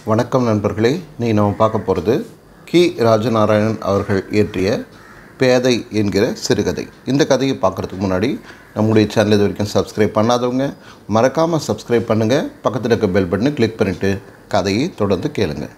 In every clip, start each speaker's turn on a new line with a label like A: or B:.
A: வணக்கம் நண்பர்களே நீ நம்ம பார்க்க போகிறது கி ராஜநாராயணன் அவர்கள் இயற்றிய பேதை என்கிற சிறுகதை இந்த கதையை பார்க்குறதுக்கு முன்னாடி நம்முடைய சேனல் இது வரைக்கும் சப்ஸ்கிரைப் பண்ணாதவங்க மறக்காமல் சப்ஸ்கிரைப் பண்ணுங்கள் பக்கத்தில் இருக்க பெல் பட்டனை கிளிக் பண்ணிவிட்டு கதையை தொடர்ந்து கேளுங்க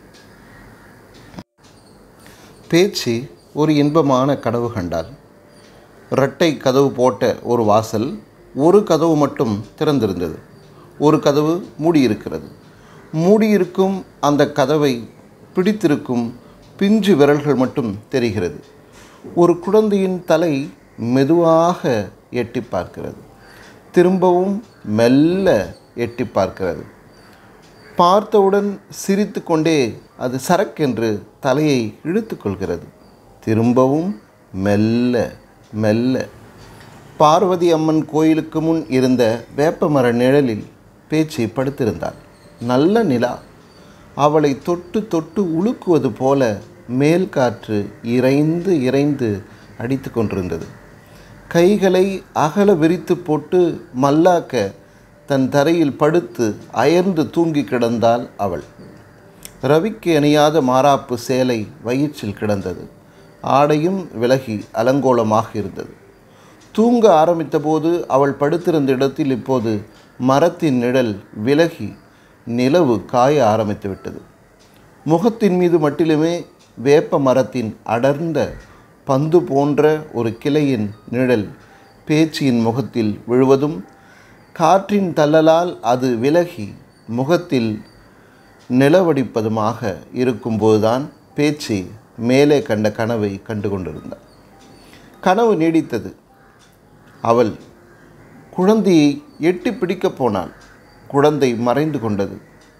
A: பேச்சு ஒரு இன்பமான கனவு கண்டாள் இரட்டை கதவு போட்ட ஒரு வாசல் ஒரு கதவு மட்டும் திறந்திருந்தது ஒரு கதவு மூடியிருக்கிறது மூடியிருக்கும் அந்த கதவை பிடித்திருக்கும் பிஞ்சு விரல்கள் மட்டும் தெரிகிறது ஒரு குழந்தையின் தலை மெதுவாக எட்டி பார்க்கிறது திரும்பவும் மெல்ல எட்டி பார்க்கிறது பார்த்தவுடன் சிரித்து கொண்டே அது சரக்கென்று தலையை இழுத்து கொள்கிறது திரும்பவும் மெல்ல மெல்ல பார்வதி அம்மன் கோயிலுக்கு முன் இருந்த வேப்பமர நிழலில் பேச்சு படுத்திருந்தாள் நல்ல நிலா அவளை தொட்டு தொட்டு உலுக்குவது போல மேல் காற்று இறைந்து இறைந்து அடித்து கொண்டிருந்தது கைகளை அகல விரித்து போட்டு மல்லாக்க தன் தரையில் படுத்து அயர்ந்து தூங்கி கிடந்தாள் அவள் ரவிக்கு அணியாத மாறாப்பு சேலை வயிற்றில் கிடந்தது ஆடையும் விலகி அலங்கோலமாக இருந்தது தூங்க ஆரம்பித்தபோது அவள் படுத்திருந்த இடத்தில் இப்போது மரத்தின் நிழல் விலகி நிலவு காய ஆரம்பித்து விட்டது முகத்தின் மீது மட்டிலுமே வேப்ப மரத்தின் அடர்ந்த பந்து போன்ற ஒரு கிளையின் நிழல் பேச்சியின் முகத்தில் விழுவதும் காற்றின் தள்ளலால் அது விலகி முகத்தில் நிலவடிப்பதுமாக இருக்கும்போதுதான் பேச்சு மேலே கண்ட கனவை கண்டு கொண்டிருந்தார் கனவு நீடித்தது அவள் குழந்தையை எட்டி பிடிக்கப் போனாள் குழந்தை மறைந்து கொண்டது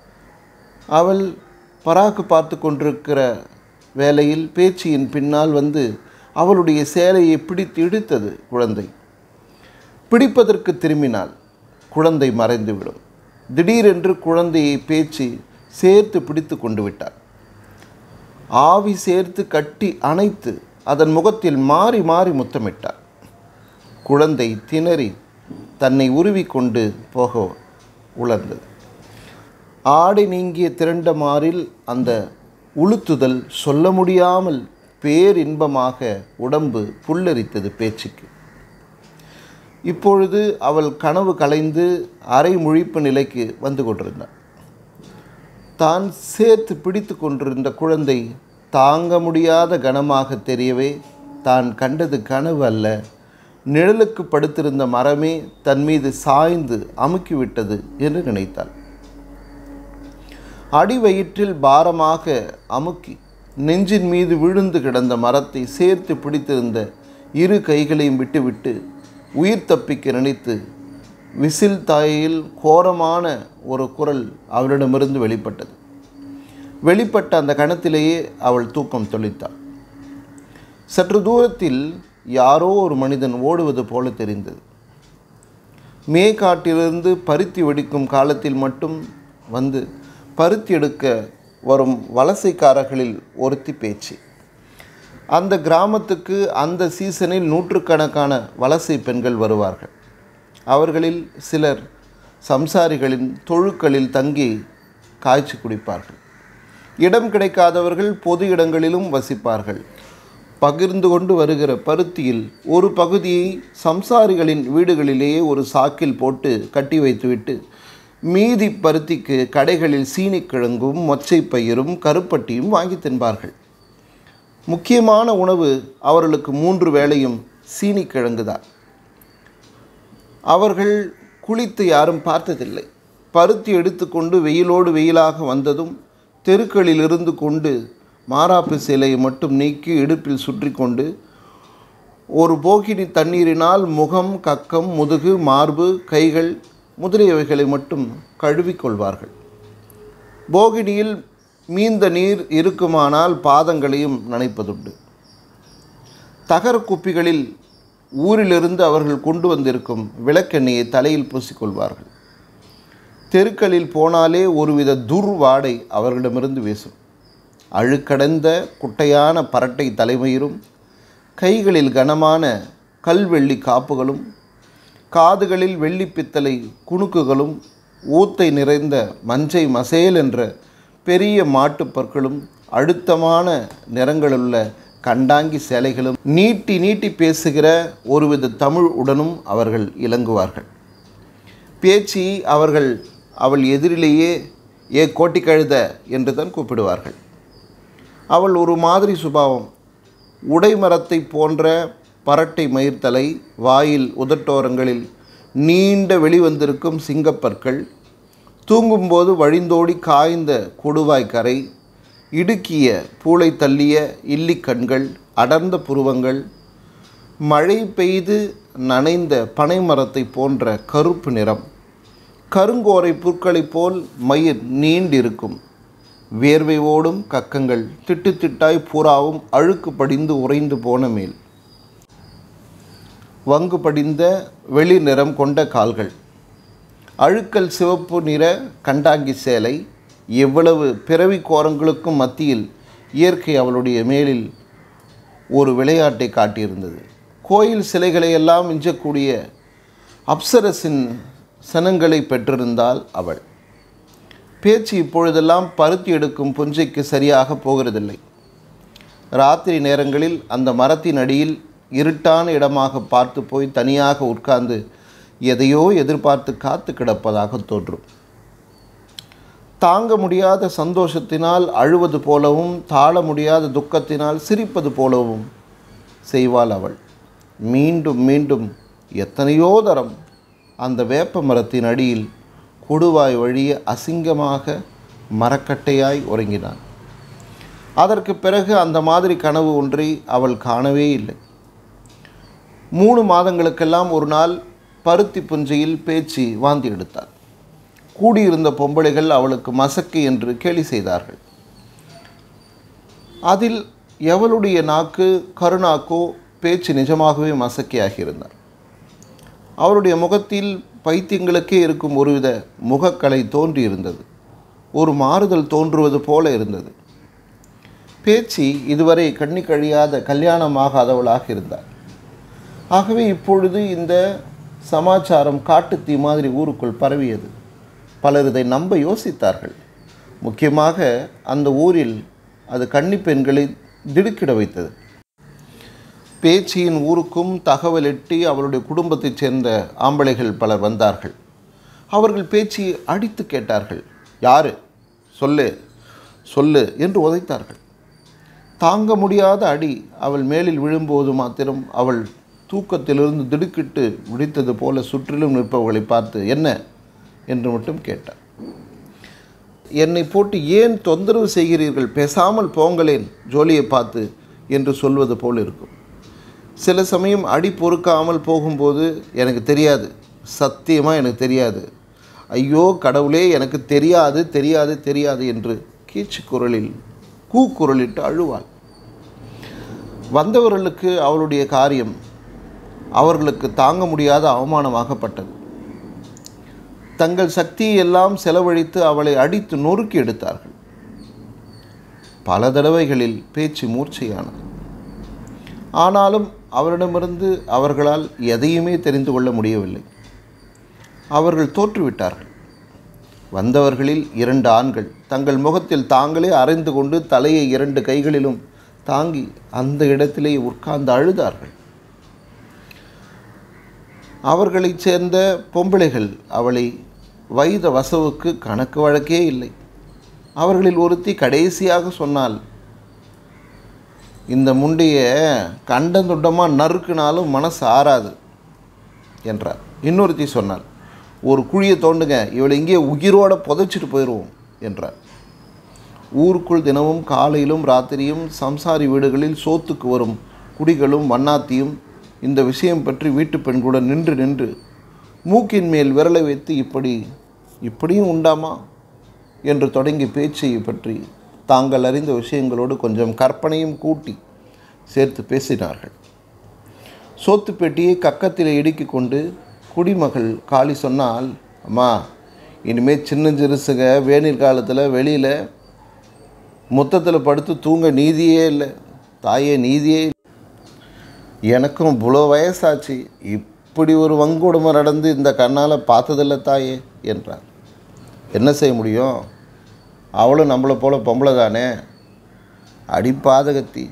A: அவள் பராக்கு பார்த்து கொண்டிருக்கிற வேளையில் பேச்சியின் பின்னால் வந்து அவளுடைய சேலையை பிடித்து இழுத்தது குழந்தை பிடிப்பதற்கு திரும்பினாள் குழந்தை மறைந்துவிடும் திடீரென்று குழந்தையை பேச்சு சேர்த்து பிடித்து கொண்டு விட்டார் ஆவி சேர்த்து கட்டி அணைத்து அதன் முகத்தில் மாறி மாறி முத்தமிட்டார் குழந்தை திணறி தன்னை உருவிக்கொண்டு போக உணர்ந்தது ஆடை நீங்கிய திரண்ட மாறில் அந்த உளுத்துதல் சொல்ல முடியாமல் பேரின்பமாக உடம்பு புல்லரித்தது பேச்சுக்கு இப்பொழுது அவள் கனவு கலைந்து அரை முழிப்பு நிலைக்கு வந்து கொண்டிருந்தாள் தான் சேர்த்து பிடித்து கொண்டிருந்த குழந்தை தாங்க முடியாத கனமாக தெரியவே தான் கண்டது கனவு அல்ல நிழலுக்கு படுத்திருந்த மரமே தன் மீது சாய்ந்து அமுக்கிவிட்டது என்று நினைத்தாள் அடிவயிற்றில் பாரமாக அமுக்கி நெஞ்சின் மீது விழுந்து கிடந்த மரத்தை சேர்த்து பிடித்திருந்த இரு கைகளையும் விட்டுவிட்டு உயிர் தப்பிக்க நினைத்து விசில் தாயில் கோரமான ஒரு குரல் அவளிடமிருந்து வெளிப்பட்டது வெளிப்பட்ட அந்த கணத்திலேயே அவள் தூக்கம் தொலைத்தாள் சற்று தூரத்தில் யாரோ ஒரு மனிதன் ஓடுவது போல தெரிந்தது மேற்காட்டிலிருந்து பருத்தி வெடிக்கும் காலத்தில் மட்டும் வந்து பருத்தி எடுக்க வரும் வலசைக்காரர்களில் ஒருத்தி பேச்சு அந்த கிராமத்துக்கு அந்த சீசனில் நூற்றுக்கணக்கான வலசை பெண்கள் வருவார்கள் அவர்களில் சிலர் சம்சாரிகளின் தொழுக்களில் தங்கி காய்ச்சி குடிப்பார்கள் இடம் கிடைக்காதவர்கள் பொது இடங்களிலும் வசிப்பார்கள் பகிர்ந்து கொண்டு வருகிற பருத்தியில் ஒரு பகுதியை சம்சாரிகளின் வீடுகளிலேயே ஒரு சாக்கில் போட்டு கட்டி வைத்துவிட்டு மீதி பருத்திக்கு கடைகளில் சீனிக்கிழங்கும் மொச்சை பயிரும் கருப்பட்டியும் வாங்கி தின்பார்கள் முக்கியமான உணவு அவர்களுக்கு மூன்று வேளையும் சீனிக்கிழங்கு தான் அவர்கள் குளித்து யாரும் பார்த்ததில்லை பருத்தி எடுத்துக்கொண்டு வெயிலோடு வெயிலாக வந்ததும் தெருக்களில் இருந்து கொண்டு மாறாப்பு சிலையை மட்டும் நீக்கி இடுப்பில் சுற்றி கொண்டு ஒரு போகினி தண்ணீரினால் முகம் கக்கம் முதுகு மார்பு கைகள் முதலியவைகளை மட்டும் கழுவிக்கொள்வார்கள் போகினியில் மீந்த நீர் இருக்குமானால் பாதங்களையும் நனைப்பதுண்டு தகர குப்பிகளில் ஊரிலிருந்து அவர்கள் கொண்டு வந்திருக்கும் விளக்கெண்ணெயை தலையில் பூசிக்கொள்வார்கள் தெருக்களில் போனாலே ஒருவித துர்வாடை அவர்களிடமிருந்து வீசும் அழுக்கடைந்த குட்டையான பரட்டை தலைமயிரும் கைகளில் கனமான கல்வெள்ளி காப்புகளும் காதுகளில் வெள்ளி பித்தளை குணுக்குகளும் ஊத்தை நிறைந்த மஞ்சை மசேல் என்ற பெரிய மாட்டுப் பற்களும் அழுத்தமான நிறங்களுள்ள கண்டாங்கி சேலைகளும் நீட்டி நீட்டி பேசுகிற ஒருவித தமிழ் உடனும் அவர்கள் இலங்குவார்கள் பேச்சு அவர்கள் அவள் எதிரிலேயே ஏ கோட்டி கழுத என்று தான் கூப்பிடுவார்கள் அவள் ஒரு மாதிரி சுபாவம் உடைமரத்தை போன்ற பரட்டை மயிர்த்தலை வாயில் உதட்டோரங்களில் நீண்ட வெளிவந்திருக்கும் சிங்கப்பற்கள் தூங்கும்போது வழிந்தோடி காய்ந்த கொடுவாய் கரை இடுக்கிய பூளை தள்ளிய இல்லிக்கண்கள் அடர்ந்த புருவங்கள் மழை பெய்து நனைந்த பனை மரத்தை போன்ற கருப்பு நிறம் கருங்கோரை புற்களைப் போல் மயிர் நீண்டிருக்கும் வேர்வை ஓடும் கக்கங்கள் திட்டு திட்டாய் பூராவும் அழுக்கு படிந்து உறைந்து போன மேல் வங்கு படிந்த வெளி நிறம் கொண்ட கால்கள் அழுக்கல் சிவப்பு நிற கண்டாங்கி சேலை எவ்வளவு பிறவி கோரங்களுக்கும் மத்தியில் இயற்கை அவளுடைய மேலில் ஒரு விளையாட்டை காட்டியிருந்தது கோயில் சிலைகளை எல்லாம் மிஞ்சக்கூடிய அப்சரஸின் சனங்களை பெற்றிருந்தால் அவள் பேச்சு இப்பொழுதெல்லாம் பருத்தி எடுக்கும் புஞ்சைக்கு சரியாக போகிறதில்லை ராத்திரி நேரங்களில் அந்த மரத்தின் அடியில் இருட்டான இடமாக பார்த்து போய் தனியாக உட்கார்ந்து எதையோ எதிர்பார்த்து காத்து கிடப்பதாக தோன்றும் தாங்க முடியாத சந்தோஷத்தினால் அழுவது போலவும் தாழ முடியாத துக்கத்தினால் சிரிப்பது போலவும் செய்வாள் அவள் மீண்டும் மீண்டும் எத்தனையோ தரம் அந்த வேப்ப மரத்தின் அடியில் கொடுவாய் வழிய அசிங்கமாக மரக்கட்டையாய் உறங்கினான் அதற்கு பிறகு அந்த மாதிரி கனவு ஒன்றை அவள் காணவே இல்லை மூணு மாதங்களுக்கெல்லாம் ஒரு நாள் பருத்தி புஞ்சையில் பேச்சு வாந்தி எடுத்தாள் கூடியிருந்த பொம்பளைகள் அவளுக்கு மசக்கு என்று கேலி செய்தார்கள் அதில் எவளுடைய நாக்கு கருணாக்கோ பேச்சு நிஜமாகவே மசக்கியாகியிருந்தார் அவருடைய முகத்தில் பைத்தியங்களுக்கே இருக்கும் ஒருவித முகக்கலை தோன்றியிருந்தது ஒரு மாறுதல் தோன்றுவது போல இருந்தது பேச்சு இதுவரை கண்ணி கழியாத கல்யாணமாகாதவளாக இருந்தார் ஆகவே இப்பொழுது இந்த சமாச்சாரம் காட்டுத்தீ மாதிரி ஊருக்குள் பரவியது பலர் இதை நம்ப யோசித்தார்கள் முக்கியமாக அந்த ஊரில் அது கன்னி பெண்களை திடுக்கிட வைத்தது பேச்சியின் ஊருக்கும் தகவல் எட்டி அவளுடைய குடும்பத்தைச் சேர்ந்த ஆம்பளைகள் பலர் வந்தார்கள் அவர்கள் பேச்சு அடித்து கேட்டார்கள் யாரு சொல்லு சொல்லு என்று உதைத்தார்கள் தாங்க முடியாத அடி அவள் மேலில் விழும்போது மாத்திரம் அவள் தூக்கத்திலிருந்து திடுக்கிட்டு விழித்தது போல சுற்றிலும் நிற்பவர்களை பார்த்து என்ன என்று மட்டும் கேட்டார் என்னை போட்டு ஏன் தொந்தரவு செய்கிறீர்கள் பேசாமல் போங்களேன் ஜோலியை பார்த்து என்று சொல்வது போல் இருக்கும் சில சமயம் அடி பொறுக்காமல் போகும்போது எனக்கு தெரியாது சத்தியமாக எனக்கு தெரியாது ஐயோ கடவுளே எனக்கு தெரியாது தெரியாது தெரியாது என்று கீச்சு குரலில் கூக்குரலிட்டு அழுவாள் வந்தவர்களுக்கு அவளுடைய காரியம் அவர்களுக்கு தாங்க முடியாத அவமானமாகப்பட்டது தங்கள் சக்தியை எல்லாம் செலவழித்து அவளை அடித்து நொறுக்கி எடுத்தார்கள் பல தடவைகளில் பேச்சு மூர்ச்சையானது ஆனாலும் அவரிடமிருந்து அவர்களால் எதையுமே தெரிந்து கொள்ள முடியவில்லை அவர்கள் தோற்றுவிட்டார்கள் வந்தவர்களில் இரண்டு ஆண்கள் தங்கள் முகத்தில் தாங்களே அரைந்து கொண்டு தலையை இரண்டு கைகளிலும் தாங்கி அந்த இடத்திலே உட்கார்ந்து அழுதார்கள் அவர்களைச் சேர்ந்த பொம்பிளைகள் அவளை வைத வசவுக்கு கணக்கு வழக்கே இல்லை அவர்களில் ஒருத்தி கடைசியாக சொன்னால் இந்த முண்டைய கண்டந்துண்டமாக நறுக்குனாலும் மனசு ஆறாது என்றார் இன்னொருத்தி சொன்னாள் ஒரு குழியை தோண்டுங்க இவளை இங்கே உயிரோட புதைச்சிட்டு போயிடுவோம் என்றார் ஊருக்குள் தினமும் காலையிலும் ராத்திரியும் சம்சாரி வீடுகளில் சோத்துக்கு வரும் குடிகளும் வண்ணாத்தியும் இந்த விஷயம் பற்றி வீட்டு பெண்களுடன் நின்று நின்று மூக்கின் மேல் விரலை வைத்து இப்படி இப்படியும் உண்டாமா என்று தொடங்கி பேச்சை பற்றி தாங்கள் அறிந்த விஷயங்களோடு கொஞ்சம் கற்பனையும் கூட்டி சேர்த்து பேசினார்கள் சோத்து பெட்டியை கக்கத்தில் இடுக்கி கொண்டு குடிமகள் காளி சொன்னால் அம்மா இனிமேல் சின்ன சிறுசுங்க வேநீர் காலத்தில் வெளியில் முத்தத்தில் படுத்து தூங்க நீதியே இல்லை தாயே நீதியே இல்லை எனக்கும் இவ்வளோ வயசாச்சு இப்படி ஒரு வங்குடுமை நடந்து இந்த கண்ணால் பார்த்ததில்ல தாயே என்றார் என்ன செய்ய முடியும் அவளும் நம்மளை போல பொம்பளை தானே அடிப்பாதகத்தி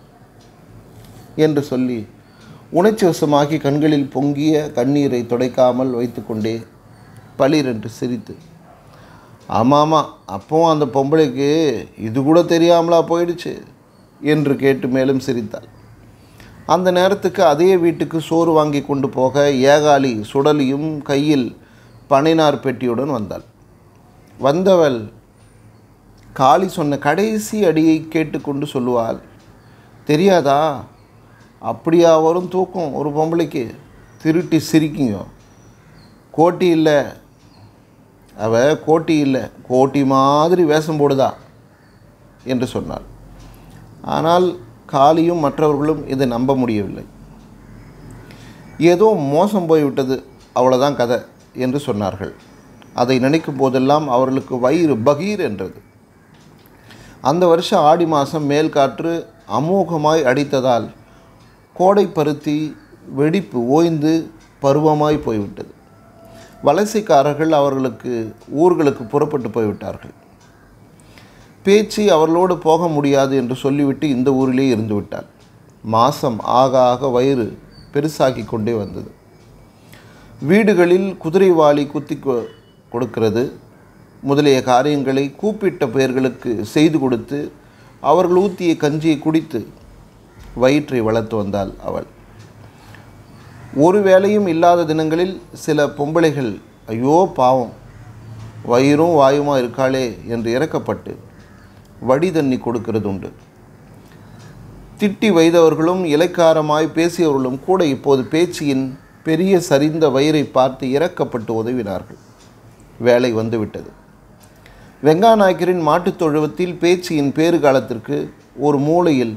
A: என்று சொல்லி உணர்ச்சி வசமாகி கண்களில் பொங்கிய கண்ணீரை துடைக்காமல் வைத்துக்கொண்டே பளிர் என்று சிரித்து ஆமாம் அப்பவும் அந்த பொம்பளைக்கு இது கூட தெரியாமலா போயிடுச்சு என்று கேட்டு மேலும் சிரித்தாள் அந்த நேரத்துக்கு அதே வீட்டுக்கு சோறு வாங்கி கொண்டு போக ஏகாலி சுடலியும் கையில் பனைநார் பெட்டியுடன் வந்தாள் வந்தவள் காளி சொன்ன கடைசி அடியை கேட்டுக்கொண்டு சொல்லுவாள் தெரியாதா அப்படியா வரும் தூக்கம் ஒரு பொம்பளைக்கு திருட்டி சிரிக்குங்க கோட்டி இல்லை அவ கோட்டி இல்லை கோட்டி மாதிரி வேஷம் போடுதா என்று சொன்னாள் ஆனால் காளியும் மற்றவர்களும் இதை நம்ப முடியவில்லை ஏதோ மோசம் போய்விட்டது அவ்வளோதான் கதை என்று சொன்னார்கள் அதை நினைக்கும் போதெல்லாம் அவர்களுக்கு வயிறு பகீர் என்றது அந்த வருஷம் ஆடி மாதம் மேல் காற்று அமோகமாய் அடித்ததால் கோடை பருத்தி வெடிப்பு ஓய்ந்து பருவமாய் போய்விட்டது வலசைக்காரர்கள் அவர்களுக்கு ஊர்களுக்கு புறப்பட்டு போய்விட்டார்கள் பேச்சு அவர்களோடு போக முடியாது என்று சொல்லிவிட்டு இந்த ஊரிலே இருந்து விட்டார் மாதம் ஆக ஆக வயிறு பெருசாகி கொண்டே வந்தது வீடுகளில் குதிரைவாளி குத்தி கொ- கொடுக்கிறது முதலிய காரியங்களை கூப்பிட்ட பெயர்களுக்கு செய்து கொடுத்து அவர்கள் ஊற்றிய கஞ்சியை குடித்து வயிற்றை வளர்த்து வந்தாள் அவள் ஒரு வேளையும் இல்லாத தினங்களில் சில பொம்பளைகள் ஐயோ பாவம் வயிறும் வாயுமா இருக்காளே என்று இறக்கப்பட்டு வடி தண்ணி கொடுக்கிறது உண்டு திட்டி வைத்தவர்களும் இலைக்காரமாய் பேசியவர்களும் கூட இப்போது பேச்சியின் பெரிய சரிந்த வயிறை பார்த்து இறக்கப்பட்டு உதவினார்கள் வேலை வந்துவிட்டது வெங்காநாயக்கரின் மாட்டுத் தொழுவத்தில் பேச்சியின் பேறு காலத்திற்கு ஒரு மூலையில்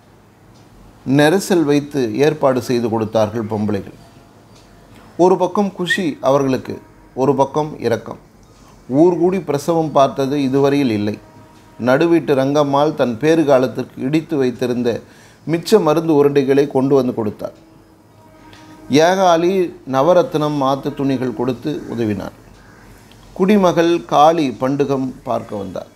A: நெரிசல் வைத்து ஏற்பாடு செய்து கொடுத்தார்கள் பொம்பளைகள் ஒரு பக்கம் குஷி அவர்களுக்கு ஒரு பக்கம் இரக்கம் ஊர் கூடி பிரசவம் பார்த்தது இதுவரையில் இல்லை நடுவீட்டு ரங்கம்மாள் தன் பேறு காலத்திற்கு இடித்து வைத்திருந்த மிச்ச மருந்து உருண்டைகளை கொண்டு வந்து கொடுத்தார் ஏகாலி நவரத்னம் மாத்து துணிகள் கொடுத்து உதவினார் குடிமகள் காளி பண்டுகம் பார்க்க வந்தார்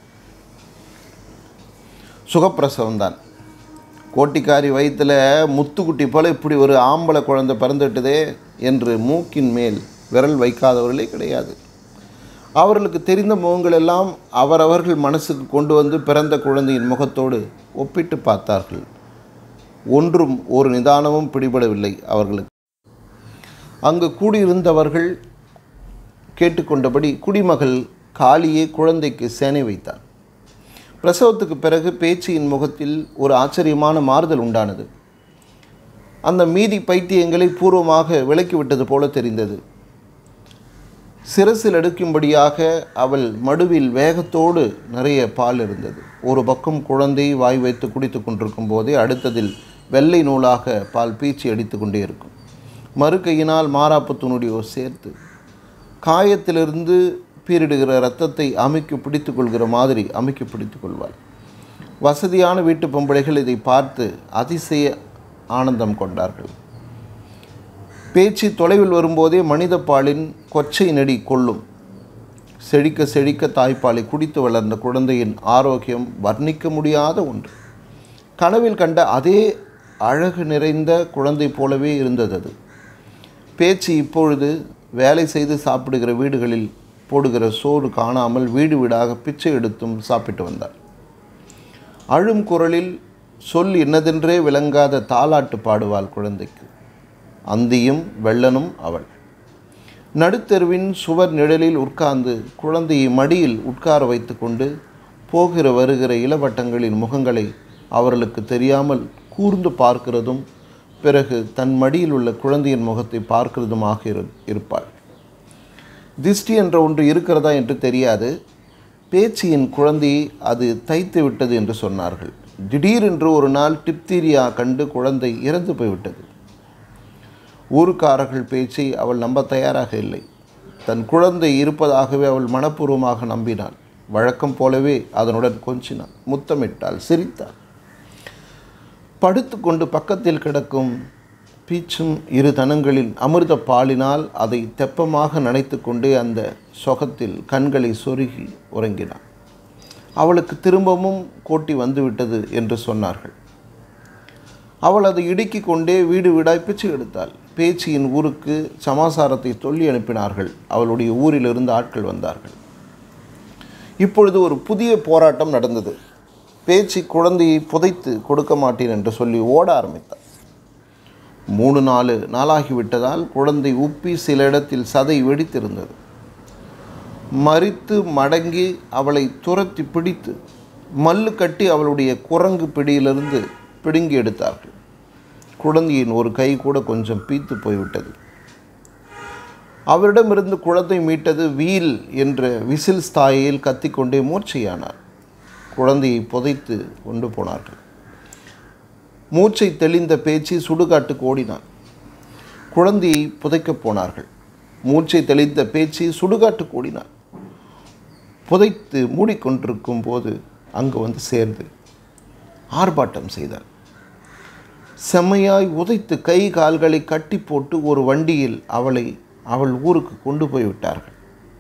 A: சுகப்பிரசவம்தான் கோட்டிக்காரி வயிற்றில் முத்துக்குட்டி போல இப்படி ஒரு ஆம்பளை குழந்தை பிறந்துட்டுதே என்று மூக்கின் மேல் விரல் வைக்காதவர்களே கிடையாது அவர்களுக்கு தெரிந்த முகங்கள் எல்லாம் அவரவர்கள் மனசுக்கு கொண்டு வந்து பிறந்த குழந்தையின் முகத்தோடு ஒப்பிட்டு பார்த்தார்கள் ஒன்றும் ஒரு நிதானமும் பிடிபடவில்லை அவர்களுக்கு அங்கு கூடியிருந்தவர்கள் கேட்டுக்கொண்டபடி குடிமகள் காளியே குழந்தைக்கு சேனை வைத்தார் பிரசவத்துக்கு பிறகு பேச்சியின் முகத்தில் ஒரு ஆச்சரியமான மாறுதல் உண்டானது அந்த மீதி பைத்தியங்களை பூர்வமாக விலக்கிவிட்டது போல தெரிந்தது சிரசில் எடுக்கும்படியாக அவள் மடுவில் வேகத்தோடு நிறைய பால் இருந்தது ஒரு பக்கம் குழந்தை வாய் வைத்து குடித்து கொண்டிருக்கும் போதே அடுத்ததில் வெள்ளை நூலாக பால் பீச்சி அடித்து கொண்டே இருக்கும் மறு கையினால் மாறாப்பு துணுடியோ சேர்த்து காயத்திலிருந்து பீரிடுகிற இரத்தத்தை அமுக்கி பிடித்து கொள்கிற மாதிரி அமுக்கி பிடித்து கொள்வாள் வசதியான வீட்டு பொம்பளைகள் இதை பார்த்து அதிசய ஆனந்தம் கொண்டார்கள் பேச்சு தொலைவில் வரும்போதே மனித பாலின் கொச்சை நெடி கொள்ளும் செழிக்க செழிக்க தாய்ப்பாலை குடித்து வளர்ந்த குழந்தையின் ஆரோக்கியம் வர்ணிக்க முடியாத ஒன்று கனவில் கண்ட அதே அழகு நிறைந்த குழந்தை போலவே இருந்தது அது பேச்சு இப்பொழுது வேலை செய்து சாப்பிடுகிற வீடுகளில் போடுகிற சோறு காணாமல் வீடு வீடாக பிச்சை எடுத்தும் சாப்பிட்டு வந்தார் அழும் குரலில் சொல் என்னதென்றே விளங்காத தாலாட்டு பாடுவாள் குழந்தைக்கு அந்தியும் வெள்ளனும் அவள் நடுத்தெருவின் சுவர் நிழலில் உட்கார்ந்து குழந்தையை மடியில் உட்கார வைத்துக்கொண்டு போகிற வருகிற இளவட்டங்களின் முகங்களை அவர்களுக்கு தெரியாமல் கூர்ந்து பார்க்கிறதும் பிறகு தன் மடியில் உள்ள குழந்தையின் முகத்தை பார்க்கிறதுமாக இரு இருப்பாள் திஷ்டி என்ற ஒன்று இருக்கிறதா என்று தெரியாது பேச்சியின் குழந்தையை அது தைத்து விட்டது என்று சொன்னார்கள் திடீரென்று ஒரு நாள் டிப்தீரியா கண்டு குழந்தை இறந்து போய்விட்டது ஊருக்காரர்கள் பேச்சை அவள் நம்ப தயாராக இல்லை தன் குழந்தை இருப்பதாகவே அவள் மனப்பூர்வமாக நம்பினாள் வழக்கம் போலவே அதனுடன் கொஞ்சினாள் முத்தமிட்டாள் சிரித்தாள் படுத்துக்கொண்டு பக்கத்தில் கிடக்கும் பீச்சும் இரு தனங்களின் அமிர்த பாலினால் அதை தெப்பமாக நனைத்து கொண்டே அந்த சொகத்தில் கண்களை சொருகி உறங்கினான் அவளுக்கு திரும்பவும் கோட்டி வந்துவிட்டது என்று சொன்னார்கள் அவள் அதை இடுக்கிக் கொண்டே வீடு வீடாய் பிச்சை எடுத்தாள் பேச்சியின் ஊருக்கு சமாசாரத்தை சொல்லி அனுப்பினார்கள் அவளுடைய ஊரிலிருந்து ஆட்கள் வந்தார்கள் இப்பொழுது ஒரு புதிய போராட்டம் நடந்தது பேச்சு குழந்தையை புதைத்து கொடுக்க மாட்டேன் என்று சொல்லி ஓட ஆரம்பித்தார் மூணு நாலு நாளாகிவிட்டதால் குழந்தை உப்பி சில இடத்தில் சதை வெடித்திருந்தது மறித்து மடங்கி அவளை துரத்தி பிடித்து மல்லு கட்டி அவளுடைய குரங்கு பிடியிலிருந்து பிடுங்கி எடுத்தார்கள் குழந்தையின் ஒரு கை கூட கொஞ்சம் பீத்து போய்விட்டது அவரிடமிருந்து குழந்தை மீட்டது வீல் என்ற விசில் ஸ்தாயில் கத்திக்கொண்டே மூர்ச்சையானார் குழந்தையை புதைத்து கொண்டு போனார்கள் மூச்சை தெளிந்த பேச்சு சுடுகாட்டுக்கு ஓடினான் குழந்தையை புதைக்கப் போனார்கள் மூச்சை தெளிந்த பேச்சு சுடுகாட்டுக்கு ஓடினான் புதைத்து மூடிக்கொண்டிருக்கும் போது அங்கு வந்து சேர்ந்து ஆர்ப்பாட்டம் செய்தார் செம்மையாய் உதைத்து கை கால்களை கட்டி போட்டு ஒரு வண்டியில் அவளை அவள் ஊருக்கு கொண்டு போய் விட்டார்கள்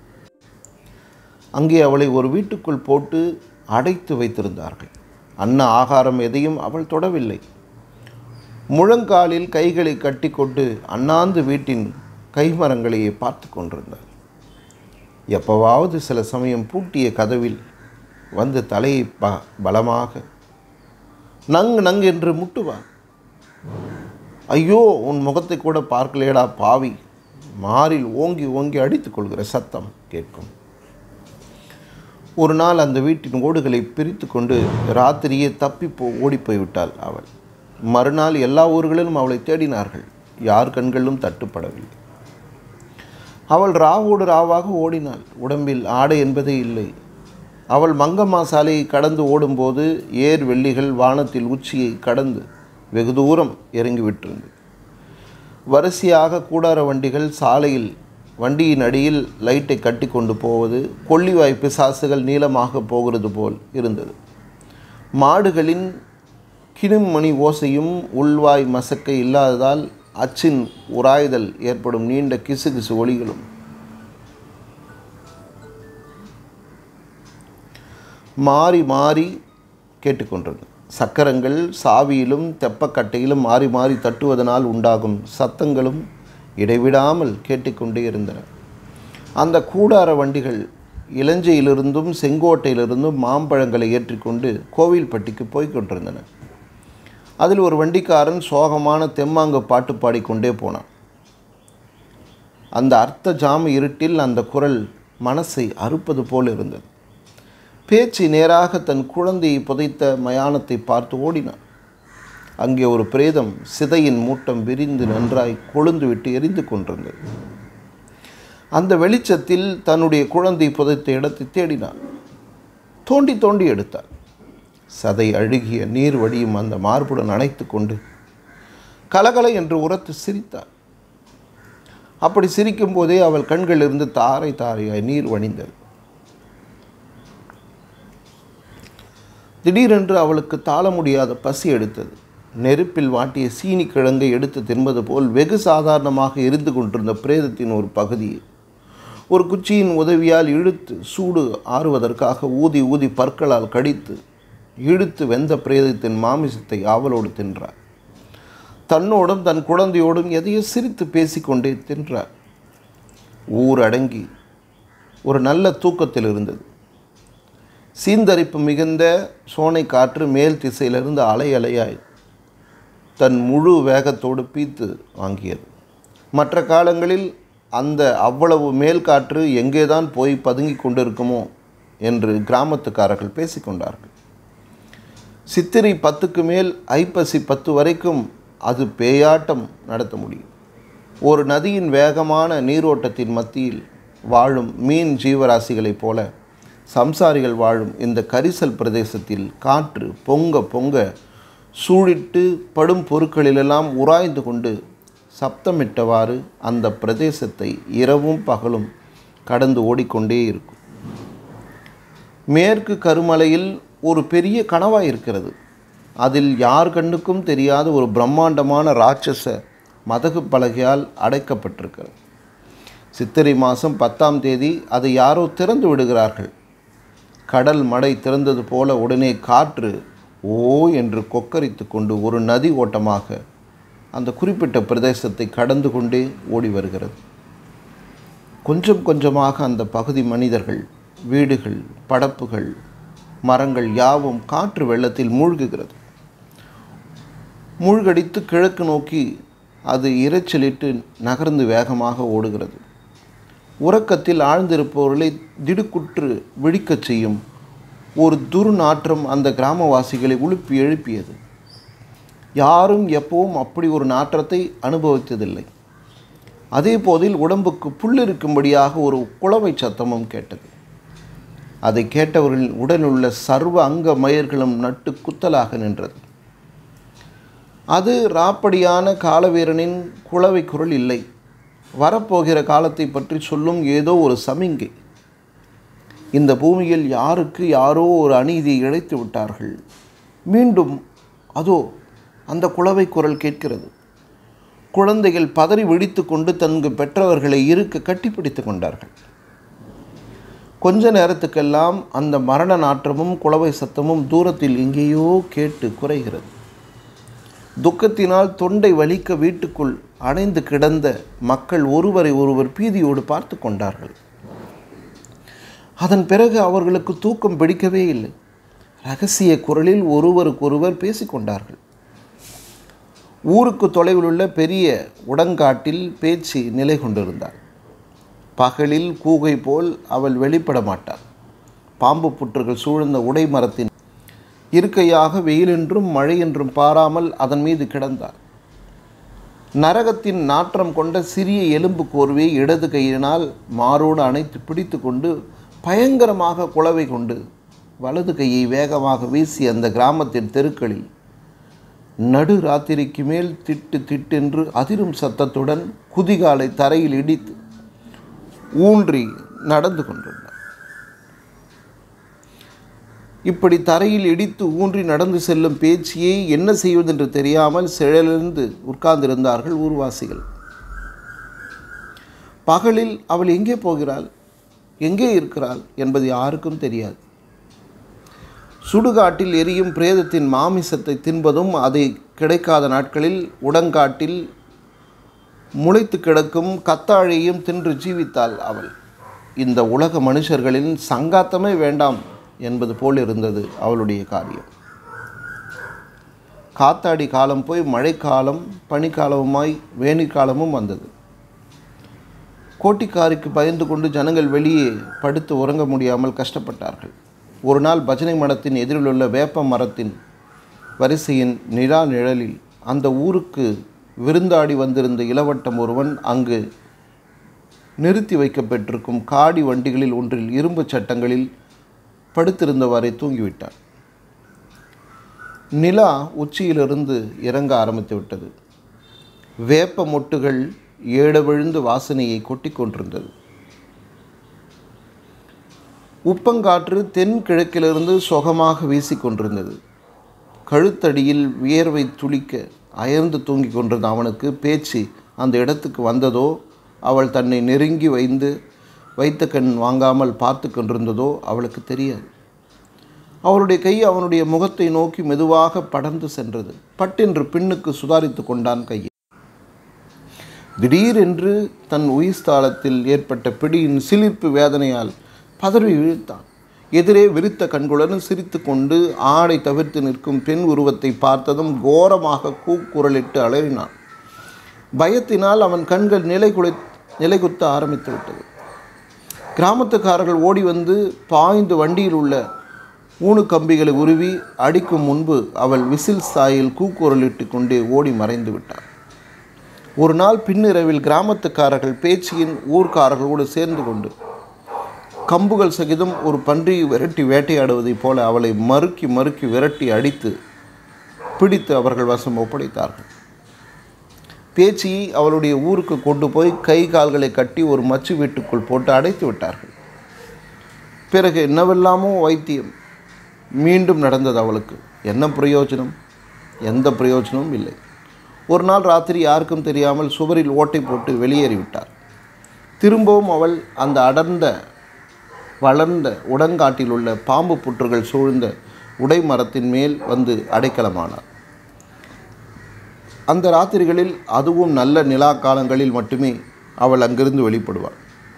A: அங்கே அவளை ஒரு வீட்டுக்குள் போட்டு அடைத்து வைத்திருந்தார்கள் அன்ன ஆகாரம் எதையும் அவள் தொடவில்லை முழங்காலில் கைகளை கட்டிக்கொண்டு அண்ணாந்து வீட்டின் கைமரங்களையே பார்த்து கொண்டிருந்தார் எப்பவாவது சில சமயம் பூட்டிய கதவில் வந்து தலையை ப பலமாக நங் நங் என்று முட்டுவார் ஐயோ உன் முகத்தை கூட பார்க்கலேடா பாவி மாறில் ஓங்கி ஓங்கி அடித்துக் கொள்கிற சத்தம் கேட்கும் ஒரு நாள் அந்த வீட்டின் ஓடுகளை பிரித்து கொண்டு ராத்திரியே தப்பி போ ஓடிப்போய் விட்டாள் அவள் மறுநாள் எல்லா ஊர்களிலும் அவளை தேடினார்கள் யார் கண்களிலும் தட்டுப்படவில்லை அவள் ராவோடு ராவாக ஓடினாள் உடம்பில் ஆடை என்பதே இல்லை அவள் மங்கம்மா சாலையை கடந்து ஓடும்போது ஏர் வெள்ளிகள் வானத்தில் உச்சியை கடந்து வெகு தூரம் இறங்கிவிட்டிருந்தது வரிசையாக கூடார வண்டிகள் சாலையில் வண்டியின் அடியில் லைட்டை கட்டி கொண்டு போவது கொள்ளிவாய் பிசாசுகள் நீளமாக போகிறது போல் இருந்தது மாடுகளின் கிணுமணி ஓசையும் உள்வாய் மசக்கை இல்லாததால் அச்சின் உராய்தல் ஏற்படும் நீண்ட கிசுகிசு ஒளிகளும் மாறி மாறி கேட்டுக்கொண்டது சக்கரங்கள் சாவியிலும் தெப்பக்கட்டையிலும் மாறி மாறி தட்டுவதனால் உண்டாகும் சத்தங்களும் இடைவிடாமல் கேட்டுக்கொண்டே இருந்தன அந்த கூடார வண்டிகள் இலஞ்சையிலிருந்தும் செங்கோட்டையிலிருந்தும் மாம்பழங்களை ஏற்றிக்கொண்டு கோவில்பட்டிக்கு போய்க் கொண்டிருந்தன அதில் ஒரு வண்டிக்காரன் சோகமான தெம்மாங்கு பாட்டு பாடிக்கொண்டே போனான் அந்த அர்த்த ஜாம இருட்டில் அந்த குரல் மனசை அறுப்பது போல் இருந்தது பேச்சு நேராக தன் குழந்தையை புதைத்த மயானத்தை பார்த்து ஓடினான் அங்கே ஒரு பிரேதம் சிதையின் மூட்டம் விரிந்து நன்றாய் கொழுந்து விட்டு எரிந்து கொண்டிருந்தது அந்த வெளிச்சத்தில் தன்னுடைய குழந்தை புதைத்த இடத்தை தேடினான் தோண்டி தோண்டி எடுத்தார் சதை அழுகிய நீர் வடியும் அந்த மார்புடன் அணைத்து கொண்டு கலகல என்று உரத்து சிரித்தார் அப்படி சிரிக்கும் போதே அவள் கண்களிலிருந்து தாரை தாரையாய் நீர் வணிந்தது திடீரென்று அவளுக்கு தாள முடியாத பசி எடுத்தது நெருப்பில் வாட்டிய சீனி கிழங்கை எடுத்து தின்பது போல் வெகு சாதாரணமாக எரிந்து கொண்டிருந்த பிரேதத்தின் ஒரு பகுதியை ஒரு குச்சியின் உதவியால் இழுத்து சூடு ஆறுவதற்காக ஊதி ஊதி பற்களால் கடித்து இழுத்து வெந்த பிரேதத்தின் மாமிசத்தை ஆவலோடு தின்றார் தன்னோடும் தன் குழந்தையோடும் எதையோ சிரித்து பேசிக்கொண்டே தின்றார் ஊர் அடங்கி ஒரு நல்ல தூக்கத்தில் இருந்தது சீந்தரிப்பு மிகுந்த சோனை காற்று மேல் திசையிலிருந்து அலை அலையாய் தன் முழு வேகத்தோடு பீத்து வாங்கியது மற்ற காலங்களில் அந்த அவ்வளவு மேல் காற்று எங்கேதான் போய் பதுங்கி கொண்டிருக்குமோ என்று கிராமத்துக்காரர்கள் பேசிக்கொண்டார்கள் சித்திரை பத்துக்கு மேல் ஐப்பசி பத்து வரைக்கும் அது பேயாட்டம் நடத்த முடியும் ஒரு நதியின் வேகமான நீரோட்டத்தின் மத்தியில் வாழும் மீன் ஜீவராசிகளைப் போல சம்சாரிகள் வாழும் இந்த கரிசல் பிரதேசத்தில் காற்று பொங்க பொங்க சூழிட்டு படும் பொருட்களிலெல்லாம் உராய்ந்து கொண்டு சப்தமிட்டவாறு அந்த பிரதேசத்தை இரவும் பகலும் கடந்து ஓடிக்கொண்டே இருக்கும் மேற்கு கருமலையில் ஒரு பெரிய கணவாய் இருக்கிறது அதில் யார் கண்ணுக்கும் தெரியாத ஒரு பிரம்மாண்டமான ராட்சச மதகு பலகையால் அடைக்கப்பட்டிருக்கிறது சித்திரை மாதம் பத்தாம் தேதி அதை யாரோ திறந்து விடுகிறார்கள் கடல் மடை திறந்தது போல உடனே காற்று ஓ என்று கொக்கரித்து கொண்டு ஒரு நதி ஓட்டமாக அந்த குறிப்பிட்ட பிரதேசத்தை கடந்து கொண்டே ஓடி வருகிறது கொஞ்சம் கொஞ்சமாக அந்த பகுதி மனிதர்கள் வீடுகள் படப்புகள் மரங்கள் யாவும் காற்று வெள்ளத்தில் மூழ்குகிறது மூழ்கடித்து கிழக்கு நோக்கி அது இரைச்சலிட்டு நகர்ந்து வேகமாக ஓடுகிறது உறக்கத்தில் ஆழ்ந்திருப்பவர்களை திடுக்குற்று விழிக்கச் செய்யும் ஒரு துர்நாற்றம் அந்த கிராமவாசிகளை உழுப்பி எழுப்பியது யாரும் எப்பவும் அப்படி ஒரு நாற்றத்தை அனுபவித்ததில்லை அதே போதில் உடம்புக்கு புல்லிருக்கும்படியாக ஒரு குளவை சத்தமும் கேட்டது அதை கேட்டவர்களின் உடலுள்ள சர்வ அங்க மயர்களும் நட்டு குத்தலாக நின்றது அது ராப்படியான காலவீரனின் குளவை குரல் இல்லை வரப்போகிற காலத்தை பற்றி சொல்லும் ஏதோ ஒரு சமிங்கை இந்த பூமியில் யாருக்கு யாரோ ஒரு அநீதியை இழைத்து விட்டார்கள் மீண்டும் அதோ அந்த குளவை குரல் கேட்கிறது குழந்தைகள் பதறி விழித்து கொண்டு தன்கு பெற்றவர்களை இருக்க கட்டிப்பிடித்து கொண்டார்கள் கொஞ்ச நேரத்துக்கெல்லாம் அந்த மரண நாற்றமும் குளவை சத்தமும் தூரத்தில் எங்கேயோ கேட்டு குறைகிறது துக்கத்தினால் தொண்டை வலிக்க வீட்டுக்குள் அணைந்து கிடந்த மக்கள் ஒருவரை ஒருவர் பீதியோடு பார்த்து கொண்டார்கள் அதன் பிறகு அவர்களுக்கு தூக்கம் பிடிக்கவே இல்லை ரகசிய குரலில் ஒருவருக்கொருவர் பேசிக்கொண்டார்கள் ஊருக்கு தொலைவில் உள்ள பெரிய உடங்காட்டில் பேச்சு நிலை கொண்டிருந்தாள் பகலில் கூகை போல் அவள் வெளிப்பட மாட்டாள் பாம்பு புற்றுகள் சூழ்ந்த உடை மரத்தின் இருக்கையாக வெயிலென்றும் மழையென்றும் பாராமல் அதன் மீது கிடந்தாள் நரகத்தின் நாற்றம் கொண்ட சிறிய எலும்பு கோர்வையை இடது கையினால் மாரோடு அணைத்து பிடித்து கொண்டு பயங்கரமாக குளவை கொண்டு வலது கையை வேகமாக வீசி அந்த கிராமத்தின் தெருக்களில் நடு ராத்திரிக்கு மேல் திட்டு திட்டென்று அதிரும் சத்தத்துடன் குதிகாலை தரையில் இடித்து ஊன்றி நடந்து கொண்டிருந்தார் இப்படி தரையில் இடித்து ஊன்றி நடந்து செல்லும் பேச்சியை என்ன செய்வதென்று தெரியாமல் சிழலிருந்து உட்கார்ந்திருந்தார்கள் ஊர்வாசிகள் பகலில் அவள் எங்கே போகிறாள் எங்கே இருக்கிறாள் என்பது யாருக்கும் தெரியாது சுடுகாட்டில் எரியும் பிரேதத்தின் மாமிசத்தை தின்பதும் அதை கிடைக்காத நாட்களில் உடங்காட்டில் முளைத்து கிடக்கும் கத்தாழையும் தின்று ஜீவித்தாள் அவள் இந்த உலக மனுஷர்களின் சங்காத்தமே வேண்டாம் என்பது போல் இருந்தது அவளுடைய காரியம் காத்தாடி காலம் போய் மழைக்காலம் பனிக்காலமுமாய் வேணிக்காலமும் வந்தது கோட்டிக்காரிக்கு பயந்து கொண்டு ஜனங்கள் வெளியே படுத்து உறங்க முடியாமல் கஷ்டப்பட்டார்கள் ஒரு நாள் பஜனை மடத்தின் எதிரிலுள்ள வேப்ப மரத்தின் வரிசையின் நிலா நிழலில் அந்த ஊருக்கு விருந்தாடி வந்திருந்த இளவட்டம் ஒருவன் அங்கு நிறுத்தி வைக்கப்பட்டிருக்கும் காடி வண்டிகளில் ஒன்றில் இரும்பு சட்டங்களில் படுத்திருந்தவாறே தூங்கிவிட்டான் நிலா உச்சியிலிருந்து இறங்க ஆரம்பித்து விட்டது வேப்ப மொட்டுகள் ஏட விழுந்து வாசனையை கொட்டிக் கொண்டிருந்தது உப்பங்காற்று தென் கிழக்கிலிருந்து சொகமாக வீசிக்கொண்டிருந்தது கழுத்தடியில் வியர்வை துளிக்க அயர்ந்து தூங்கிக் கொண்டிருந்த அவனுக்கு பேச்சு அந்த இடத்துக்கு வந்ததோ அவள் தன்னை நெருங்கி வைந்து வைத்த கண் வாங்காமல் பார்த்து கொண்டிருந்ததோ அவளுக்கு தெரியாது அவளுடைய கை அவனுடைய முகத்தை நோக்கி மெதுவாக படர்ந்து சென்றது பட்டென்று பின்னுக்கு சுதாரித்து கொண்டான் கையை திடீரென்று தன் உயிர்ஸ்தாலத்தில் ஏற்பட்ட பிடியின் சிலிர்ப்பு வேதனையால் பதறி விழித்தான் எதிரே விரித்த கண்களுடன் சிரித்து கொண்டு ஆடை தவிர்த்து நிற்கும் பெண் உருவத்தை பார்த்ததும் கோரமாக கூக்குரலிட்டு அலறினான் பயத்தினால் அவன் கண்கள் நிலை குலை நிலை குத்த ஆரம்பித்து விட்டது கிராமத்துக்காரர்கள் ஓடி வந்து பாய்ந்து வண்டியில் உள்ள ஊணுக்கம்பிகளை உருவி அடிக்கும் முன்பு அவள் விசில் சாயில் கூக்குரலிட்டு கொண்டே ஓடி மறைந்து விட்டாள் ஒரு நாள் பின்னிரவில் கிராமத்துக்காரர்கள் பேச்சியின் ஊர்க்காரர்களோடு சேர்ந்து கொண்டு கம்புகள் சகிதம் ஒரு பன்றியை விரட்டி வேட்டையாடுவதைப் போல அவளை மறுக்கி மறுக்கி விரட்டி அடித்து பிடித்து அவர்கள் வசம் ஒப்படைத்தார்கள் பேச்சியை அவளுடைய ஊருக்கு கொண்டு போய் கை கால்களை கட்டி ஒரு மச்சு வீட்டுக்குள் போட்டு அடைத்து விட்டார்கள் பிறகு என்னவெல்லாமோ வைத்தியம் மீண்டும் நடந்தது அவளுக்கு என்ன பிரயோஜனம் எந்த பிரயோஜனமும் இல்லை ஒரு நாள் ராத்திரி யாருக்கும் தெரியாமல் சுவரில் ஓட்டை போட்டு வெளியேறிவிட்டார் திரும்பவும் அவள் அந்த அடர்ந்த வளர்ந்த உடன்காட்டில் உள்ள பாம்பு புற்றுகள் சூழ்ந்த உடை மரத்தின் மேல் வந்து அடைக்கலமானார் அந்த ராத்திரிகளில் அதுவும் நல்ல நிலா காலங்களில் மட்டுமே அவள் அங்கிருந்து வெளிப்படுவாள்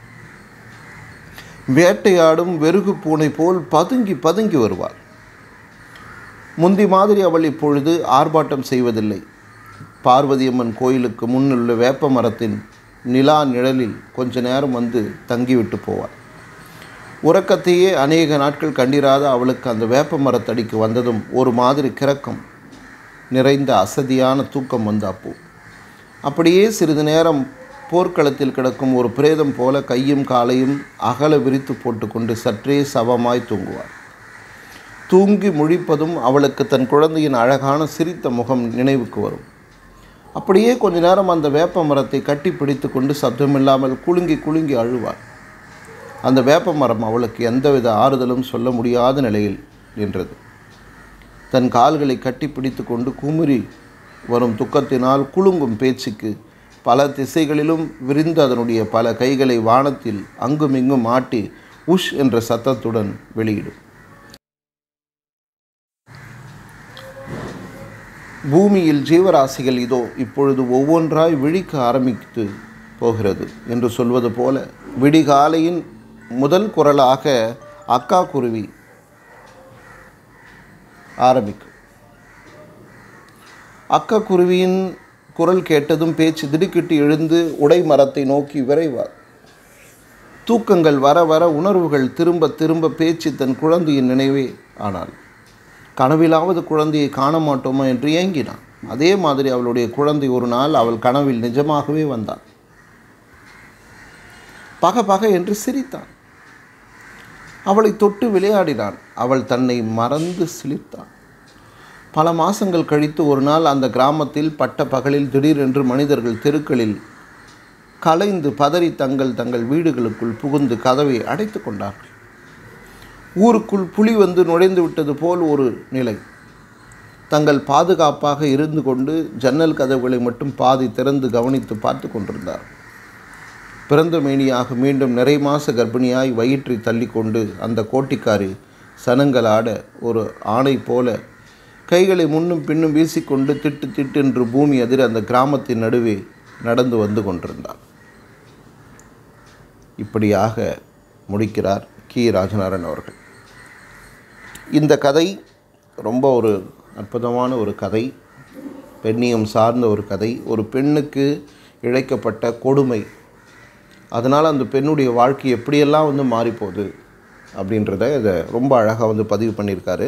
A: வேட்டையாடும் வெறுகு பூனை போல் பதுங்கி பதுங்கி வருவாள் முந்தி மாதிரி அவள் இப்பொழுது ஆர்ப்பாட்டம் செய்வதில்லை பார்வதியம்மன் கோயிலுக்கு முன்னுள்ள வேப்ப மரத்தின் நிலா நிழலில் கொஞ்ச நேரம் வந்து தங்கிவிட்டு போவாள் உறக்கத்தையே அநேக நாட்கள் கண்டிராத அவளுக்கு அந்த வேப்ப மரத்தடிக்கு வந்ததும் ஒரு மாதிரி கிறக்கம் நிறைந்த அசதியான தூக்கம் வந்து அப்போ அப்படியே சிறிது நேரம் போர்க்களத்தில் கிடக்கும் ஒரு பிரேதம் போல கையும் காலையும் அகல விரித்து போட்டுக்கொண்டு சற்றே சவமாய் தூங்குவார் தூங்கி முழிப்பதும் அவளுக்கு தன் குழந்தையின் அழகான சிரித்த முகம் நினைவுக்கு வரும் அப்படியே கொஞ்ச நேரம் அந்த வேப்ப மரத்தை கட்டி பிடித்து கொண்டு சப்தமில்லாமல் குலுங்கி குலுங்கி அழுவாள் அந்த வேப்ப மரம் அவளுக்கு எந்தவித ஆறுதலும் சொல்ல முடியாத நிலையில் நின்றது தன் கால்களை கட்டி பிடித்து கொண்டு குமுறி வரும் துக்கத்தினால் குலுங்கும் பேச்சுக்கு பல திசைகளிலும் விரிந்து அதனுடைய பல கைகளை வானத்தில் அங்குமிங்கும் ஆட்டி உஷ் என்ற சத்தத்துடன் வெளியிடும் பூமியில் ஜீவராசிகள் இதோ இப்பொழுது ஒவ்வொன்றாய் விழிக்க ஆரம்பித்து போகிறது என்று சொல்வது போல விடிகாலையின் முதல் குரலாக அக்கா குருவி ஆரம்பிக்கும் அக்கா குருவியின் குரல் கேட்டதும் பேச்சு திடுக்கிட்டு எழுந்து உடை மரத்தை நோக்கி விரைவார் தூக்கங்கள் வர வர உணர்வுகள் திரும்ப திரும்ப பேச்சு தன் குழந்தையின் நினைவே ஆனால் கனவிலாவது குழந்தையை காண மாட்டோமா என்று ஏங்கினான் அதே மாதிரி அவளுடைய குழந்தை ஒரு நாள் அவள் கனவில் நிஜமாகவே வந்தான் பக பக என்று சிரித்தான் அவளை தொட்டு விளையாடினான் அவள் தன்னை மறந்து சிலிர்த்தான் பல மாசங்கள் கழித்து ஒரு நாள் அந்த கிராமத்தில் பட்ட பகலில் திடீரென்று மனிதர்கள் தெருக்களில் கலைந்து பதறி தங்கள் தங்கள் வீடுகளுக்குள் புகுந்து கதவை அடைத்து கொண்டார்கள் ஊருக்குள் புலி வந்து நுழைந்து விட்டது போல் ஒரு நிலை தங்கள் பாதுகாப்பாக இருந்து கொண்டு ஜன்னல் கதவுகளை மட்டும் பாதி திறந்து கவனித்து பார்த்து கொண்டிருந்தார் பிறந்த மேனியாக மீண்டும் நிறை மாச கர்ப்பிணியாய் வயிற்றை தள்ளிக்கொண்டு அந்த கோட்டிக்காரி சனங்களாட ஒரு ஆணை போல கைகளை முன்னும் பின்னும் வீசிக்கொண்டு திட்டு திட்டு என்று பூமி அதிர அந்த கிராமத்தின் நடுவே நடந்து வந்து கொண்டிருந்தார் இப்படியாக முடிக்கிறார் கி ராஜநாராயண் அவர்கள் இந்த கதை ரொம்ப ஒரு அற்புதமான ஒரு கதை பெண்ணியம் சார்ந்த ஒரு கதை ஒரு பெண்ணுக்கு இழைக்கப்பட்ட கொடுமை அதனால் அந்த பெண்ணுடைய வாழ்க்கை எப்படியெல்லாம் வந்து மாறிப்போகுது அப்படின்றத இதை ரொம்ப அழகாக வந்து பதிவு பண்ணியிருக்காரு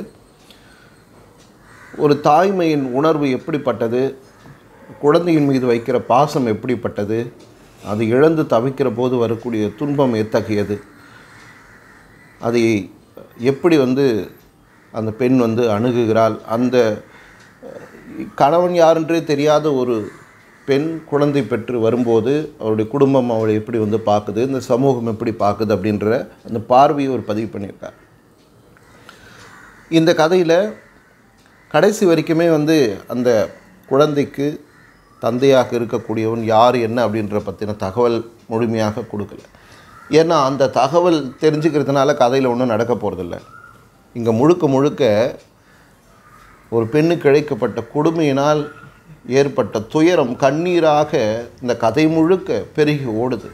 A: ஒரு தாய்மையின் உணர்வு எப்படிப்பட்டது குழந்தையின் மீது வைக்கிற பாசம் எப்படிப்பட்டது அது இழந்து தவிக்கிற போது வரக்கூடிய துன்பம் எத்தகையது அதை எப்படி வந்து அந்த பெண் வந்து அணுகுகிறாள் அந்த கணவன் யாரென்றே தெரியாத ஒரு பெண் குழந்தை பெற்று வரும்போது அவருடைய குடும்பம் அவளை எப்படி வந்து பார்க்குது இந்த சமூகம் எப்படி பார்க்குது அப்படின்ற அந்த பார்வையை ஒரு பதிவு பண்ணியிருக்கார் இந்த கதையில் கடைசி வரைக்குமே வந்து அந்த குழந்தைக்கு தந்தையாக இருக்கக்கூடியவன் யார் என்ன அப்படின்ற பற்றின தகவல் முழுமையாக கொடுக்கல ஏன்னா அந்த தகவல் தெரிஞ்சுக்கிறதுனால கதையில் ஒன்றும் நடக்க போகிறதில்ல இங்கே முழுக்க முழுக்க ஒரு பெண்ணுக்கு இழைக்கப்பட்ட கொடுமையினால் ஏற்பட்ட துயரம் கண்ணீராக இந்த கதை முழுக்க பெருகி ஓடுது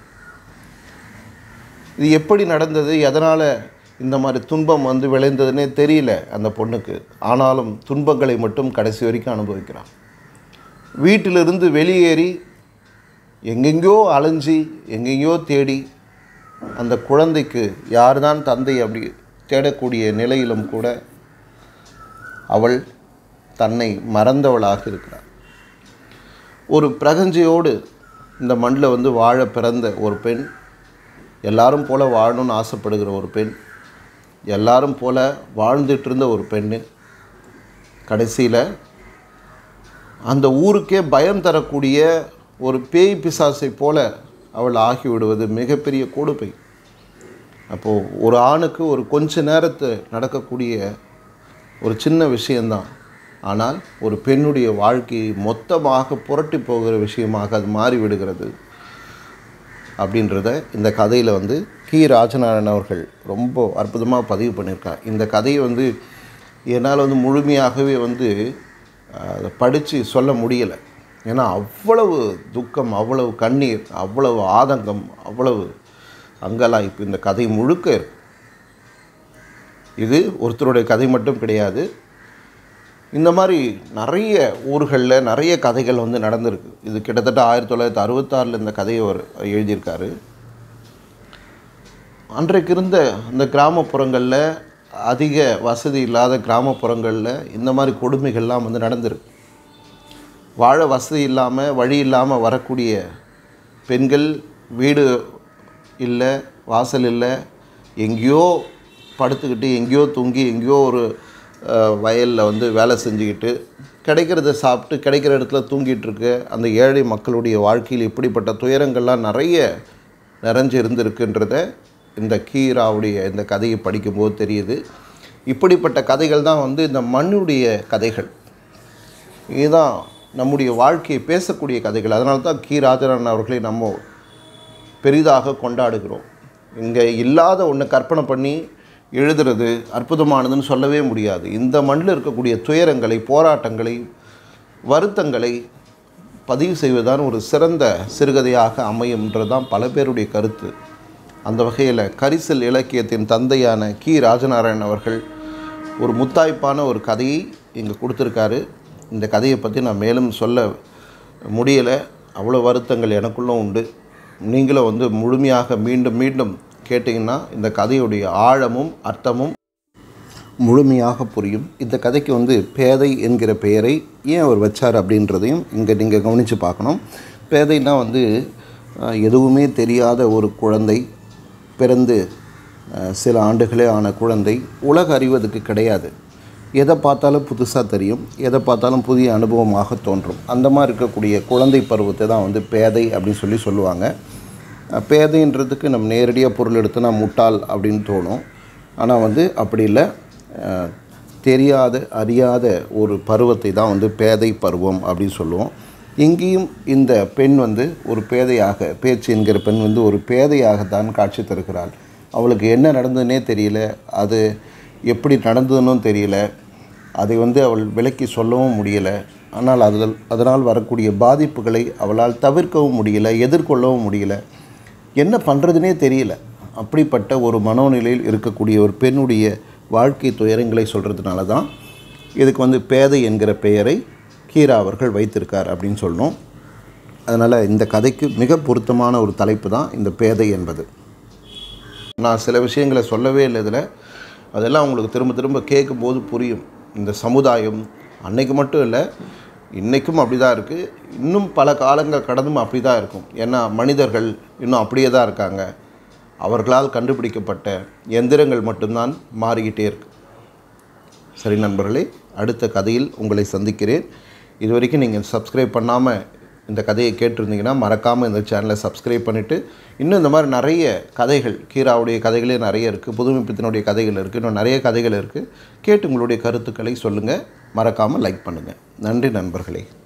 A: இது எப்படி நடந்தது எதனால் இந்த மாதிரி துன்பம் வந்து விளைந்ததுன்னே தெரியல அந்த பொண்ணுக்கு ஆனாலும் துன்பங்களை மட்டும் கடைசி வரைக்கும் அனுபவிக்கிறான் வீட்டிலிருந்து வெளியேறி எங்கெங்கேயோ அலைஞ்சி எங்கெங்கேயோ தேடி அந்த குழந்தைக்கு யார் தான் தந்தை அப்படி தேடக்கூடிய நிலையிலும் கூட அவள் தன்னை மறந்தவளாக இருக்கிறாள் ஒரு பிரகஞ்சையோடு இந்த மண்ணில் வந்து வாழ பிறந்த ஒரு பெண் எல்லாரும் போல வாழணும்னு ஆசைப்படுகிற ஒரு பெண் எல்லாரும் போல வாழ்ந்துட்டு இருந்த ஒரு பெண்ணு கடைசியில் அந்த ஊருக்கே பயம் தரக்கூடிய ஒரு பேய் பிசாசை போல அவள் ஆகிவிடுவது மிகப்பெரிய கொடுமை அப்போது ஒரு ஆணுக்கு ஒரு கொஞ்ச நேரத்து நடக்கக்கூடிய ஒரு சின்ன விஷயந்தான் ஆனால் ஒரு பெண்ணுடைய வாழ்க்கையை மொத்தமாக புரட்டி போகிற விஷயமாக அது மாறிவிடுகிறது அப்படின்றத இந்த கதையில் வந்து கி ராஜநாராயணன் அவர்கள் ரொம்ப அற்புதமாக பதிவு பண்ணியிருக்கார் இந்த கதையை வந்து என்னால் வந்து முழுமையாகவே வந்து அதை படித்து சொல்ல முடியலை ஏன்னா அவ்வளவு துக்கம் அவ்வளவு கண்ணீர் அவ்வளவு ஆதங்கம் அவ்வளவு அங்கலாய்ப்பு இந்த கதை முழுக்க இருக்கு இது ஒருத்தருடைய கதை மட்டும் கிடையாது இந்த மாதிரி நிறைய ஊர்களில் நிறைய கதைகள் வந்து நடந்திருக்கு இது கிட்டத்தட்ட ஆயிரத்தி தொள்ளாயிரத்தி அறுபத்தாறில் இந்த கதையை அவர் எழுதியிருக்காரு அன்றைக்கு இருந்த இந்த கிராமப்புறங்களில் அதிக வசதி இல்லாத கிராமப்புறங்களில் இந்த மாதிரி கொடுமைகள்லாம் வந்து நடந்திருக்கு வாழ வசதி இல்லாமல் வழி இல்லாமல் வரக்கூடிய பெண்கள் வீடு இல்லை வாசல் இல்லை எங்கேயோ படுத்துக்கிட்டு எங்கேயோ தூங்கி எங்கேயோ ஒரு வயலில் வந்து வேலை செஞ்சுக்கிட்டு கிடைக்கிறத சாப்பிட்டு கிடைக்கிற இடத்துல தூங்கிட்டு இருக்க அந்த ஏழை மக்களுடைய வாழ்க்கையில் இப்படிப்பட்ட துயரங்கள்லாம் நிறைய நிறைஞ்சு இருந்திருக்குன்றத இந்த கீராவுடைய இந்த கதையை படிக்கும்போது தெரியுது இப்படிப்பட்ட கதைகள் தான் வந்து இந்த மண்ணுடைய கதைகள் இதுதான் நம்முடைய வாழ்க்கையை பேசக்கூடிய கதைகள் அதனால தான் கி ராஜராணன் அவர்களை நம்ம பெரிதாக கொண்டாடுகிறோம் இங்கே இல்லாத ஒன்று கற்பனை பண்ணி எழுதுறது அற்புதமானதுன்னு சொல்லவே முடியாது இந்த மண்ணில் இருக்கக்கூடிய துயரங்களை போராட்டங்களை வருத்தங்களை பதிவு செய்வதுதான் ஒரு சிறந்த சிறுகதையாக அமையும்ன்றது தான் பல பேருடைய கருத்து அந்த வகையில் கரிசல் இலக்கியத்தின் தந்தையான கி ராஜநாராயணன் அவர்கள் ஒரு முத்தாய்ப்பான ஒரு கதையை இங்கே கொடுத்துருக்காரு இந்த கதையை பற்றி நான் மேலும் சொல்ல முடியலை அவ்வளோ வருத்தங்கள் எனக்குள்ளும் உண்டு நீங்களும் வந்து முழுமையாக மீண்டும் மீண்டும் கேட்டிங்கன்னா இந்த கதையுடைய ஆழமும் அர்த்தமும் முழுமையாக புரியும் இந்த கதைக்கு வந்து பேதை என்கிற பெயரை ஏன் அவர் வச்சார் அப்படின்றதையும் இங்கே நீங்கள் கவனித்து பார்க்கணும் பேதைன்னா வந்து அஹ், எதுவுமே தெரியாத ஒரு குழந்தை பிறந்து அஹ், சில ஆண்டுகளே ஆன குழந்தை உலக அறிவதுக்கு கிடையாது எதை பார்த்தாலும் புதுசாக தெரியும் எதை பார்த்தாலும் புதிய அனுபவமாக தோன்றும் அந்த மாதிரி இருக்கக்கூடிய குழந்தை பருவத்தை தான் வந்து பேதை அப்படின்னு சொல்லி சொல்லுவாங்க அஹ், பேதைன்றதுக்கு நம்ம நேரடியாக பொருள் எடுத்து நான் முட்டாள் அப்படின்னு தோணும் ஆனால் வந்து அப்படி இல்லை அஹ், தெரியாத அறியாத ஒரு பருவத்தை தான் வந்து பேதை பருவம் அப்படின்னு சொல்லுவோம் இங்கேயும் இந்த பெண் வந்து ஒரு பேதையாக பேச்சு என்கிற பெண் வந்து ஒரு பேதையாகத்தான் காட்சி தருகிறாள் அவளுக்கு என்ன நடந்ததுன்னே தெரியல அது எப்படி நடந்ததுன்னும் தெரியல அதை வந்து அவள் விலக்கி சொல்லவும் முடியலை ஆனால் அதில் அதனால் வரக்கூடிய பாதிப்புகளை அவளால் தவிர்க்கவும் முடியல எதிர்கொள்ளவும் முடியல என்ன பண்ணுறதுனே தெரியல அப்படிப்பட்ட ஒரு மனோநிலையில் இருக்கக்கூடிய ஒரு பெண்ணுடைய வாழ்க்கை துயரங்களை சொல்கிறதுனால தான் இதுக்கு வந்து பேதை என்கிற பெயரை கீரா அவர்கள் வைத்திருக்கார் அப்படின்னு சொல்லணும் அதனால் இந்த கதைக்கு மிக பொருத்தமான ஒரு தலைப்பு தான் இந்த பேதை என்பது நான் சில விஷயங்களை சொல்லவே இல்லை இதில் அதெல்லாம் உங்களுக்கு திரும்ப திரும்ப கேட்கும்போது புரியும் இந்த சமுதாயம் அன்னைக்கு மட்டும் இல்லை இன்றைக்கும் அப்படி தான் இருக்குது இன்னும் பல காலங்கள் கடந்தும் அப்படி தான் இருக்கும் ஏன்னா மனிதர்கள் இன்னும் அப்படியே தான் இருக்காங்க அவர்களால் கண்டுபிடிக்கப்பட்ட எந்திரங்கள் மட்டும்தான் மாறிக்கிட்டே இருக்கு சரி நண்பர்களே அடுத்த கதையில் உங்களை சந்திக்கிறேன் இது வரைக்கும் நீங்கள் சப்ஸ்கிரைப் பண்ணாமல் இந்த கதையை கேட்டிருந்தீங்கன்னா மறக்காமல் இந்த சேனலை சப்ஸ்கிரைப் பண்ணிவிட்டு இன்னும் இந்த மாதிரி நிறைய கதைகள் கீராவுடைய கதைகளே நிறைய இருக்குது புதுமைப்பித்தனுடைய கதைகள் இருக்குது இன்னும் நிறைய கதைகள் இருக்குது கேட்டு உங்களுடைய கருத்துக்களை சொல்லுங்கள் மறக்காமல் லைக் பண்ணுங்கள் நன்றி நண்பர்களே